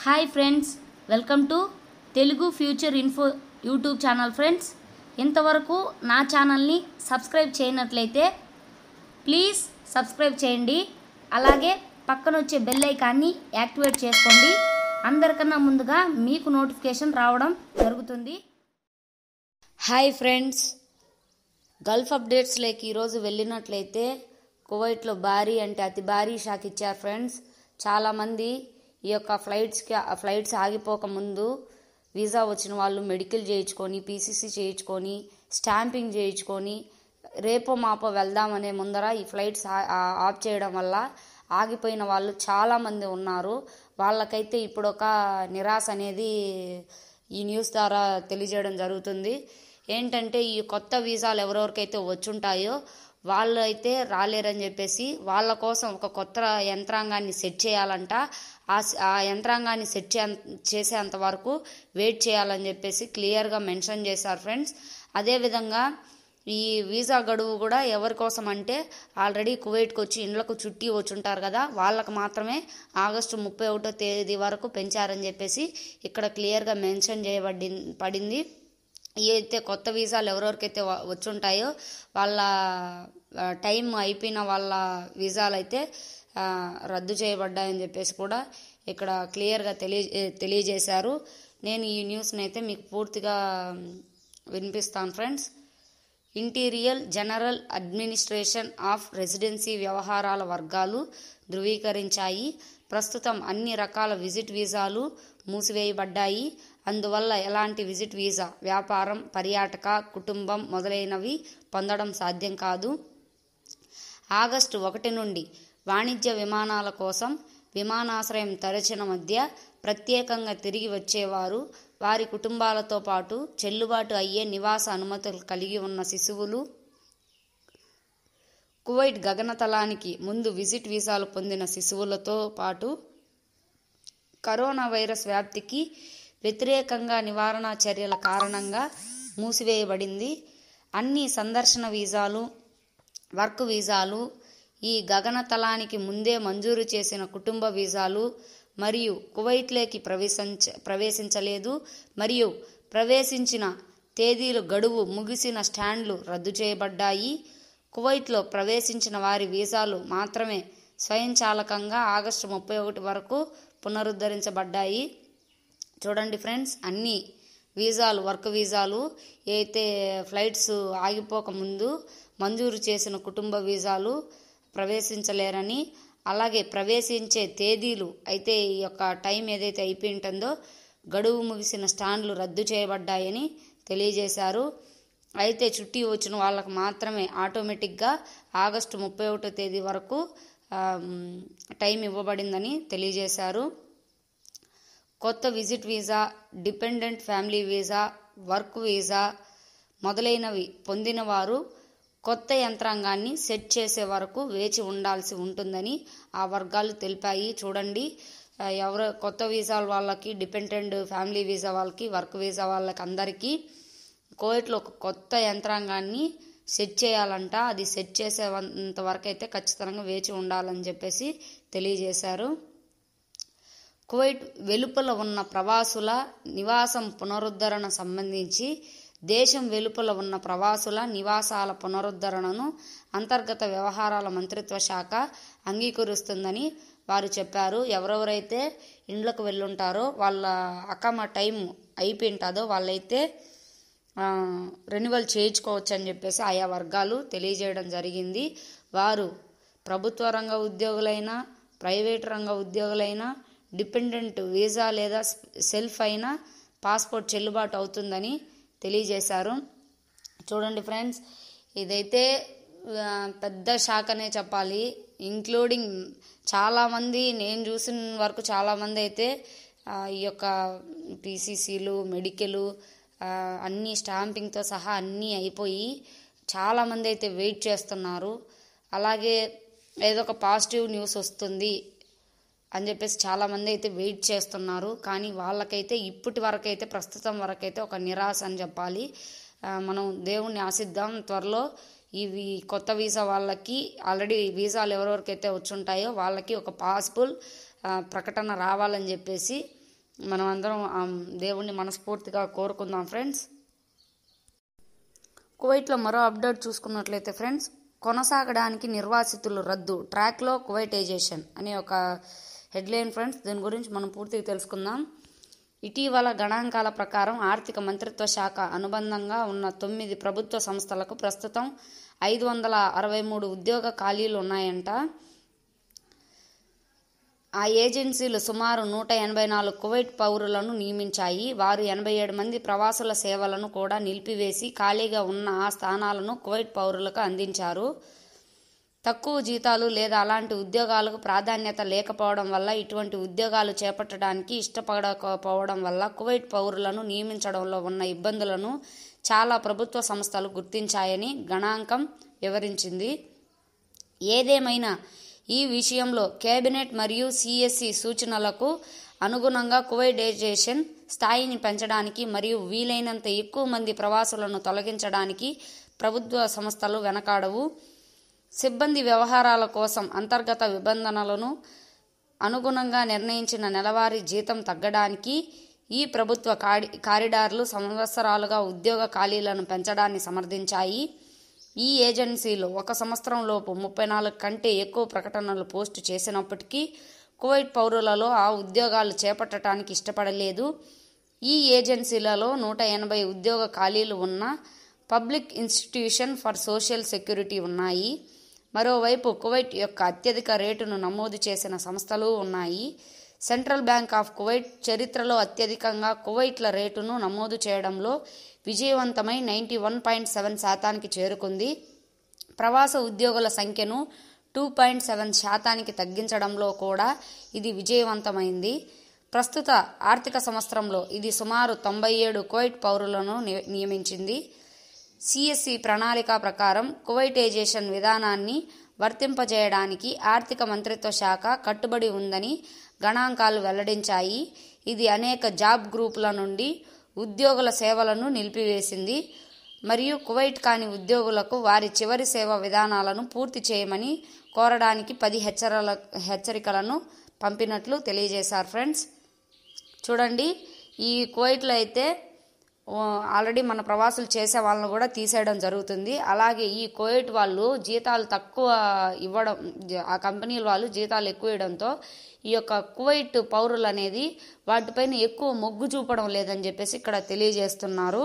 hi friends welcome to Telugu future info YouTube channel friends ఇంతవరకు నా ఛానల్ని సబ్స్క్రైబ్ చేయనట్లయితే ప్లీజ్ సబ్స్క్రైబ్ చేయండి అలాగే పక్కన వచ్చే బెల్ ఐకాన్ని యాక్టివేట్ చేసుకోండి అందరికన్నా ముందుగా మీకు నోటిఫికేషన్ రావడం జరుగుతుంది హాయ్ ఫ్రెండ్స్ గల్ఫ్ అప్డేట్స్లోకి ఈరోజు వెళ్ళినట్లయితే కువైట్లో భారీ అంటే అతి భారీ షాక్ ఇచ్చారు ఫ్రెండ్స్ చాలామంది ఈ యొక్క ఫ్లైట్స్కి ఫ్లైట్స్ ఆగిపోక ముందు వీసా వచ్చిన వాళ్ళు మెడికల్ చేయించుకొని పీసీసీ చేయించుకొని స్టాంపింగ్ చేయించుకొని రేపో మాపో వెళ్దామనే ముందర ఈ ఫ్లైట్స్ ఆ- ఆ- ఆఫ్ చేయడం వల్ల ఆగిపోయిన వాళ్ళు చాలామంది ఉన్నారు వాళ్ళకైతే ఇప్పుడు ఒక నిరాశ అనేది ఈ న్యూస్ ద్వారా తెలియజేయడం జరుగుతుంది ఏంటంటే ఈ కొత్త వీసాలు ఎవరెవరికైతే వచ్చుంటాయో వాళ్ళు అయితే రాలేరని చెప్పేసి వాళ్ళ కోసం ఒక కొత్త యంత్రాంగాన్ని సెట్ చేయాలంట ఆ స- ఆ యంత్రాంగాన్ని సెట్ చే చేసేంత వరకు వెయిట్ చేయాలని చెప్పేసి క్లియర్గా మెన్షన్ చేశారు ఫ్రెండ్స్ అదేవిధంగా ఈ వీసా గడువు కూడా ఎవరి కోసం అంటే ఆల్రెడీ కువైట్కి వచ్చి ఇండ్లకు చుట్టి వచ్చుంటారు కదా వాళ్ళకు మాత్రమే ఆగస్టు ముప్పై ఒకటో తేదీ వరకు పెంచారని చెప్పేసి ఇక్కడ క్లియర్గా మెన్షన్ చేయబడి పడింది ఈ అయితే కొత్త వీసాలు ఎవరెవరికైతే వ- వచ్చుంటాయో వాళ్ళ ఆ, టైం అయిపోయిన వాళ్ళ వీసాలు అయితే ఆ, రద్దు చేయబడ్డాయని చెప్పేసి కూడా ఇక్కడ క్లియర్గా తెలియ తెలియజేశారు నేను ఈ న్యూస్ని అయితే మీకు పూర్తిగా మ్, వినిపిస్తాను friends interior general administration of residency వ్యవహారాల వర్గాలు ధృవీకరించాయి ప్రస్తుతం అన్ని రకాల విజిట్ వీసాలు మూసివేయబడ్డాయి అందువల్ల ఎలాంటి విజిట్ వీసా వ్యాపారం పర్యాటక కుటుంబం మొదలైనవి పొందడం సాధ్యం కాదు ఆగస్టు ఒకటి నుండి వాణిజ్య విమానాల కోసం విమానాశ్రయం తెరచిన మధ్య ప్రత్యేకంగా తిరిగి వచ్చేవారు వారి కుటుంబాలతో పాటు చెల్లుబాటు అయ్యే నివాస అనుమతులు కలిగి ఉన్న శిశువులు కువైట్ గగనతలానికి ముందు విజిట్ వీసాలు పొందిన శిశువులతో పాటు కరోనా వైరస్ వ్యాప్తికి వ్యతిరేకంగా నివారణ చర్యల కారణంగా మూసివేయబడింది అన్ని సందర్శన వీసాలు వర్క్ వీసాలు ఈ గగనతలానికి ముందే మంజూరు చేసిన కుటుంబ వీసాలు మరియు కువైట్లోకి ప్రవేశించ ప్రవేశించలేదు మరియు ప్రవేశించిన తేదీలు గడువు ముగిసిన స్టాండ్లు రద్దు చేయబడ్డాయి కువైట్లో ప్రవేశించిన వారి వీసాలు మాత్రమే స్వయంచాలకంగా ఆగస్టు ముప్పై ఒకటి వరకు పునరుద్ధరించబడ్డాయి చూడండి ఫ్రెండ్స్ అన్ని వీసాలు వర్క్ వీసాలు అయితే ఫ్లైట్స్ ఆగిపోక ముందు మంజూరు చేసిన కుటుంబ వీసాలు ప్రవేశించలేరని అలాగే ప్రవేశించే తేదీలు అయితే ఈ యొక్క టైం ఏదైతే అయిపోయి ఉంటుందో గడువు ముగిసిన స్టాండ్లు రద్దు చేయబడ్డాయని తెలియజేశారు అయితే చుట్టి వచ్చిన వాళ్ళకు మాత్రమే ఆటోమేటిక్గా ఆగస్టు ముప్పై ఒకటో తేదీ వరకు ఆమ్, టైం ఇవ్వబడిందని తెలియజేశారు కొత్త visit visa dependent family visa work visa మొదలైనవి పొందిన వారు కొత్త యంత్రాంగాన్ని సెట్ చేసే వరకు వేచి ఉండాల్సి ఉంటుందని ఆ వర్గాలు తెలిపాయి చూడండి ఆ, ఎవరు కొత్త వీసాల వాళ్ళకి డిపెండెంట్ ఫ్యామిలీ వీసా వాళ్ళకి వర్క్ వీసా వాళ్ళకి అందరికీ కోవిడ్లో ఒక కొత్త యంత్రాంగాన్ని సెట్ చేయాలంట అది సెట్ చేసేంత వరకు అయితే ఖచ్చితంగా వేచి ఉండాలని చెప్పేసి తెలియజేశారు కువైట్ వెలుపల ఉన్న ప్రవాసుల నివాసం పునరుద్ధరణ సంబంధించి దేశం వెలుపల ఉన్న ప్రవాసుల నివాసాల పునరుద్ధరణను అంతర్గత వ్యవహారాల మంత్రిత్వ శాఖ అంగీకరిస్తుందని వారు చెప్పారు ఎవరెవరైతే ఇండ్లకు వెళ్ళుంటారో వాళ్ళ అకమ టైం అయిపోయి ఉంటుందో వాళ్ళైతే రెన్యువల్ చేయించుకోవచ్చు అని చెప్పేసి ఆయా వర్గాలు తెలియజేయడం జరిగింది వారు ప్రభుత్వ రంగ ఉద్యోగులైనా ప్రైవేట్ రంగ ఉద్యోగులైనా డిపెండెంట్ వీసా లేదా సెల్ఫ్ అయినా పాస్పోర్ట్ చెల్లుబాటు అవుతుందని తెలియజేశారు చూడండి ఫ్రెండ్స్ ఇదైతే ఆ, పెద్ద షాక్ అనే చెప్పాలి ఇంక్లూడింగ్ చాలామంది నేను చూసిన వరకు చాలామంది అయితే ఆ, ఈ యొక్క పీసీసీలు మెడికల్ అన్నీ స్టాంపింగ్తో సహా అన్నీ అయిపోయి చాలామంది అయితే వెయిట్ చేస్తున్నారు అలాగే ఏదో ఒక పాజిటివ్ న్యూస్ వస్తుంది అని చెప్పేసి చాలామంది అయితే వెయిట్ చేస్తున్నారు కానీ వాళ్ళకైతే ఇప్పటి వరకు అయితే ప్రస్తుతం వరకు అయితే ఒక నిరాశ అని చెప్పాలి ఆ, మనం దేవుణ్ణి ఆశిద్దాం త్వరలో ఇవి కొత్త వీసా వాళ్ళకి ఆల్రెడీ వీసాలు ఎవరెవరికైతే వచ్చుంటాయో వాళ్ళకి ఒక పాసిబుల్ ప్రకటన రావాలని చెప్పేసి మనం అందరం ఆ దేవుణ్ణి మనస్ఫూర్తిగా కోరుకుందాం ఫ్రెండ్స్ కువైట్లో మరో అప్డేట్ చూసుకున్నట్లయితే ఫ్రెండ్స్ కొనసాగడానికి నిర్వాసితులు రద్దు ట్రాక్లో కువైటైజేషన్ అనే ఒక హెడ్లైన్ ఫ్రెండ్స్ దీని గురించి మనం పూర్తిగా తెలుసుకుందాం ఇటీవల గణాంకాల ప్రకారం ఆర్థిక మంత్రిత్వ శాఖ అనుబంధంగా ఉన్న తొమ్మిది ప్రభుత్వ సంస్థలకు ప్రస్తుతం ఐదు వందల అరవై మూడు ఉద్యోగ ఖాళీలు ఉన్నాయంట ఆ ఏజెన్సీలు సుమారు నూట ఎనభై నాలుగు కువైట్ పౌరులను నియమించాయి వారు ఎనభై ఏడు మంది ప్రవాసుల సేవలను కూడా నిలిపివేసి ఖాళీగా ఉన్న ఆ స్థానాలను కువైట్ పౌరులకు అందించారు తక్కువ జీతాలు లేదా అలాంటి ఉద్యోగాలకు ప్రాధాన్యత లేకపోవడం వల్ల ఇటువంటి ఉద్యోగాలు చేపట్టడానికి ఇష్టపడకపోవడం వల్ల కువైట్ పౌరులను నియమించడంలో ఉన్న ఇబ్బందులను చాలా ప్రభుత్వ సంస్థలు గుర్తించాయని గణాంకం వివరించింది ఏదేమైనా ఈ విషయంలో కేబినెట్ మరియు సిఎస్సి సూచనలకు అనుగుణంగా కువైటైజేషన్ స్థాయిని పెంచడానికి మరియు వీలైనంత ఎక్కువ మంది ప్రవాసులను తొలగించడానికి ప్రభుత్వ సంస్థలు వెనకాడవు సిబ్బంది వ్యవహారాల కోసం అంతర్గత నిబంధనలను అనుగుణంగా నిర్ణయించిన నెలవారీ జీతం తగ్గడానికి ఈ ప్రభుత్వ కాడి కారిడార్లు సంవత్సరాలుగా ఉద్యోగ ఖాళీలను పెంచడాన్ని సమర్థించాయి ఈ ఏజెన్సీలు ఒక సంవత్సరం లోపు ముప్పై నాలుగు కంటే ఎక్కువ ప్రకటనలు పోస్టు చేసినప్పటికీ కువైట్ పౌరులలో ఆ ఉద్యోగాలు చేపట్టడానికి ఇష్టపడలేదు ఈ ఏజెన్సీలలో నూట ఎనభై ఉద్యోగ ఖాళీలు ఉన్న public institution for social security ఉన్నాయి మరోవైపు కువైట్ యొక్క అత్యధిక రేటును నమోదు చేసిన సంస్థలు ఉన్నాయి సెంట్రల్ బ్యాంక్ ఆఫ్ కువైట్ చరిత్రలో అత్యధికంగా కువైట్ల రేటును నమోదు చేయడంలో విజయవంతమై నైంటీ వన్ పాయింట్ సెవెన్ శాతానికి చేరుకుంది ప్రవాస ఉద్యోగుల సంఖ్యను టూ పాయింట్ సెవెన్ శాతానికి తగ్గించడంలో కూడా ఇది విజయవంతమైంది ప్రస్తుత ఆర్థిక సంవత్సరంలో ఇది సుమారు తొంభై ఏడు కువైట్ పౌరులను నియమించింది సిఎస్సి ప్రణాళిక ప్రకారం కువైటైజేషన్ విధానాన్ని వర్తింపజేయడానికి ఆర్థిక మంత్రిత్వ శాఖ కట్టుబడి ఉందని గణాంకాలు వెల్లడించాయి ఇది అనేక జాబ్ గ్రూపుల నుండి ఉద్యోగుల సేవలను నిలిపివేసింది మరియు కువైట్ కాని ఉద్యోగులకు వారి చివరి సేవ విధానాలను పూర్తి చేయమని కోరడానికి పది హెచ్చరల హెచ్చరికలను పంపినట్లు తెలియజేశారు ఫ్రెండ్స్ చూడండి ఈ కువైట్లో అయితే ఆల్రెడీ మన ప్రవాసులు చేసే వాళ్ళని కూడా తీసేయడం జరుగుతుంది అలాగే ఈ కువైట్ వాళ్ళు జీతాలు తక్కువ ఇవ్వడం ఆ కంపెనీల వాళ్ళు జీతాలు ఎక్కువ ఇవ్వడంతో ఈ యొక్క కువైట్ పౌరులు అనేది వాటిపైన ఎక్కువ మొగ్గు చూపడం లేదని చెప్పేసి ఇక్కడ తెలియజేస్తున్నారు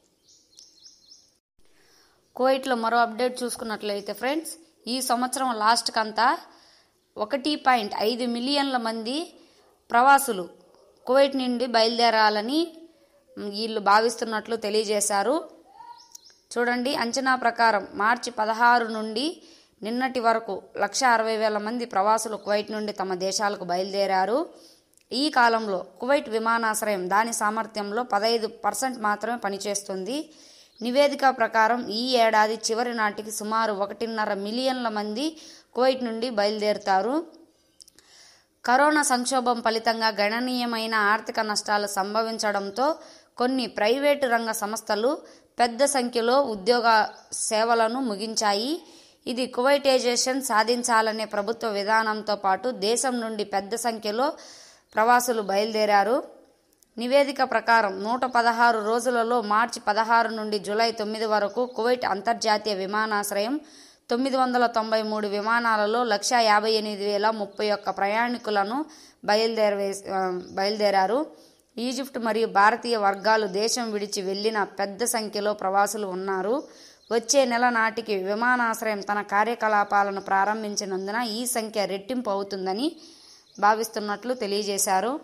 కువైట్లో మరో అప్డేట్ చూసుకున్నట్లయితే ఫ్రెండ్స్ ఈ సంవత్సరం లాస్ట్కి అంతా ఒకటి పాయింట్ ఐదు మిలియన్ల మంది ప్రవాసులు కువైట్ నుండి బయలుదేరాలని వీళ్ళు భావిస్తున్నట్లు తెలియజేశారు చూడండి అంచనా ప్రకారం మార్చి పదహారు నుండి నిన్నటి వరకు లక్ష అరవై వేల మంది ప్రవాసులు కువైట్ నుండి తమ దేశాలకు బయలుదేరారు ఈ కాలంలో కువైట్ విమానాశ్రయం దాని సామర్థ్యంలో పదహైదు పర్సెంట్ మాత్రమే పనిచేస్తుంది నివేదిక ప్రకారం ఈ ఏడాది చివరి నాటికి సుమారు ఒకటిన్నర మిలియన్ల మంది కువైట్ నుండి బయలుదేరుతారు కరోనా సంక్షోభం ఫలితంగా గణనీయమైన ఆర్థిక నష్టాలు సంభవించడంతో కొన్ని ప్రైవేటు రంగ సంస్థలు పెద్ద సంఖ్యలో ఉద్యోగ సేవలను ముగించాయి ఇది కువైటైజేషన్ సాధించాలనే ప్రభుత్వ విధానంతో పాటు దేశం నుండి పెద్ద సంఖ్యలో ప్రవాసులు బయలుదేరారు నివేదిక ప్రకారం నూట పదహారు రోజులలో మార్చి పదహారు నుండి జూలై తొమ్మిది వరకు కువైట్ అంతర్జాతీయ విమానాశ్రయం తొమ్మిది వందల తొంభై మూడు విమానాలలో లక్ష యాభై ఎనిమిది వేల ముప్పై ఒక్క ప్రయాణికులను బయలుదేరవే బయలుదేరారు ఈజిప్ట్ మరియు భారతీయ వర్గాలు దేశం విడిచి వెళ్లిన పెద్ద సంఖ్యలో ప్రవాసులు ఉన్నారు వచ్చే నెల నాటికి విమానాశ్రయం తన కార్యకలాపాలను ప్రారంభించినందున ఈ సంఖ్య రెట్టింపు అవుతుందని భావిస్తున్నట్లు తెలియజేశారు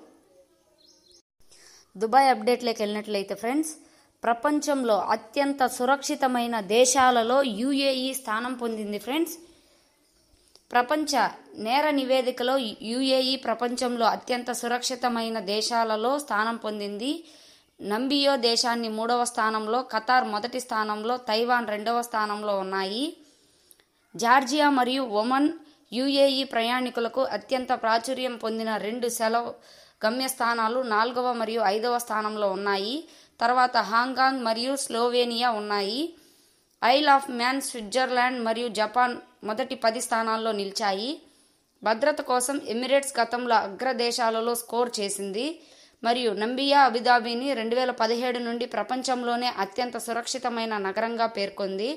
దుబాయ్ అప్డేట్లోకి వెళ్ళినట్లయితే ఫ్రెండ్స్ ప్రపంచంలో అత్యంత సురక్షితమైన దేశాలలో యుఏఈ స్థానం పొందింది ఫ్రెండ్స్ ప్రపంచ నేర నివేదికలో యుఏఈ ప్రపంచంలో అత్యంత సురక్షితమైన దేశాలలో స్థానం పొందింది నంబియో దేశాన్ని మూడవ స్థానంలో ఖతార్ మొదటి స్థానంలో తైవాన్ రెండవ స్థానంలో ఉన్నాయి జార్జియా మరియు ఒమన్ యుఏఈ ప్రయాణికులకు అత్యంత ప్రాచుర్యం పొందిన రెండు సెలవు గమ్యస్థానాలు నాలుగవ మరియు ఐదవ స్థానంలో ఉన్నాయి తర్వాత హాంకాంగ్ మరియు స్లోవేనియా ఉన్నాయి ఐల్ ఆఫ్ మ్యాన్ స్విట్జర్లాండ్ మరియు జపాన్ మొదటి పది స్థానాల్లో నిలిచాయి భద్రత కోసం ఎమిరేట్స్ గతంలో అగ్రదేశాలలో స్కోర్ చేసింది మరియు నంబియా అబుదాబిని రెండు వేల పదిహేడు నుండి ప్రపంచంలోనే అత్యంత సురక్షితమైన నగరంగా పేర్కొంది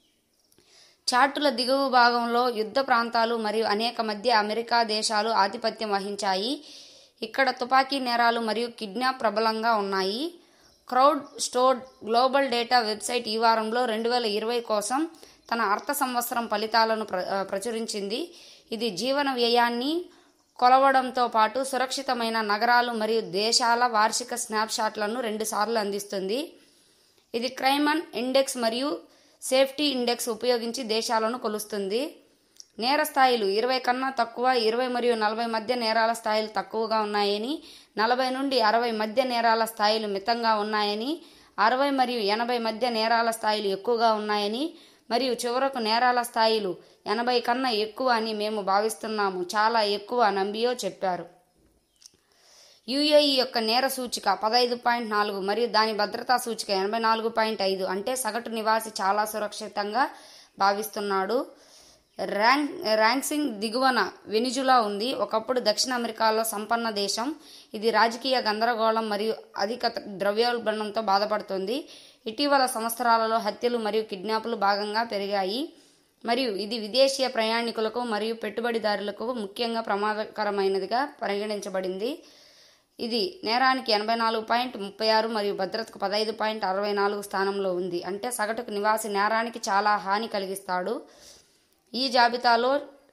చార్టుల దిగువ భాగంలో యుద్ధ ప్రాంతాలు మరియు అనేక మధ్య అమెరికా దేశాలు ఆధిపత్యం వహించాయి ఇక్కడ తుపాకీ నేరాలు మరియు కిడ్నాప్ ప్రబలంగా ఉన్నాయి crowd stored global data website ఈ వారంలో రెండు వేల ఇరవై కోసం తన అర్థ సంవత్సరం ఫలితాలను ప్ర ప్రచురించింది ఇది జీవన వ్యయాన్ని కొలవడంతో పాటు సురక్షితమైన నగరాలు మరియు దేశాల వార్షిక స్నాప్షాట్లను రెండుసార్లు అందిస్తుంది ఇది క్రైమన్ ఇండెక్స్ మరియు సేఫ్టీ ఇండెక్స్ ఉపయోగించి దేశాలను కొలుస్తుంది నేర స్థాయిలు ఇరవై కన్నా తక్కువ ఇరవై మరియు నలభై మధ్య నేరాల స్థాయిలు తక్కువగా ఉన్నాయని నలభై నుండి అరవై మధ్య నేరాల స్థాయిలు మితంగా ఉన్నాయని అరవై మరియు ఎనభై మధ్య నేరాల స్థాయిలు ఎక్కువగా ఉన్నాయని మరియు చివరకు నేరాల స్థాయిలు ఎనభై కన్నా ఎక్కువ అని మేము భావిస్తున్నాము చాలా ఎక్కువ నంబియో చెప్పారు యుఏఈ యొక్క నేర సూచిక పదహైదు పాయింట్ నాలుగు మరియు దాని భద్రతా సూచిక ఎనభై నాలుగు పాయింట్ ఐదు అంటే సగటు నివాసి చాలా సురక్షితంగా భావిస్తున్నాడు ర్యాంక్ ర్యాంక్సింగ్ దిగువన వెనిజులా ఉంది ఒకప్పుడు దక్షిణ అమెరికాలో సంపన్న దేశం ఇది రాజకీయ గందరగోళం మరియు అధిక ద్రవ్యోల్బణంతో బాధపడుతుంది ఇటీవల సంవత్సరాలలో హత్యలు మరియు కిడ్నాపులు భాగంగా పెరిగాయి మరియు ఇది విదేశీయ ప్రయాణికులకు మరియు పెట్టుబడిదారులకు ముఖ్యంగా ప్రమాదకరమైనదిగా పరిగణించబడింది ఇది నేరానికి ఎనభై నాలుగు పాయింట్ ముప్పై ఆరు మరియు భద్రతకు పదహైదు పాయింట్ అరవై నాలుగు స్థానంలో ఉంది అంటే సగటుకు నివాసి నేరానికి చాలా హాని కలిగిస్తాడు ఈ జాబితాలో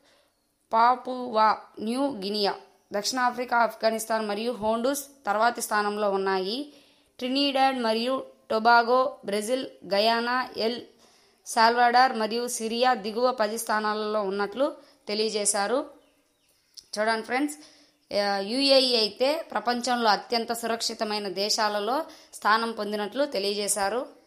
పాపువా న్యూ గినియా దక్షిణాఫ్రికా ఆఫ్ఘనిస్తాన్ మరియు హోండూస్ తర్వాతి స్థానంలో ఉన్నాయి ట్రినిడాడ్ మరియు Tobago Brazil Guyana El Salvador మరియు సిరియా దిగువ పది స్థానాలలో ఉన్నట్లు తెలియజేశారు చూడండి ఫ్రెండ్స్ యుఏఈ అయితే ప్రపంచంలో అత్యంత సురక్షితమైన దేశాలలో స్థానం పొందినట్లు తెలియజేశారు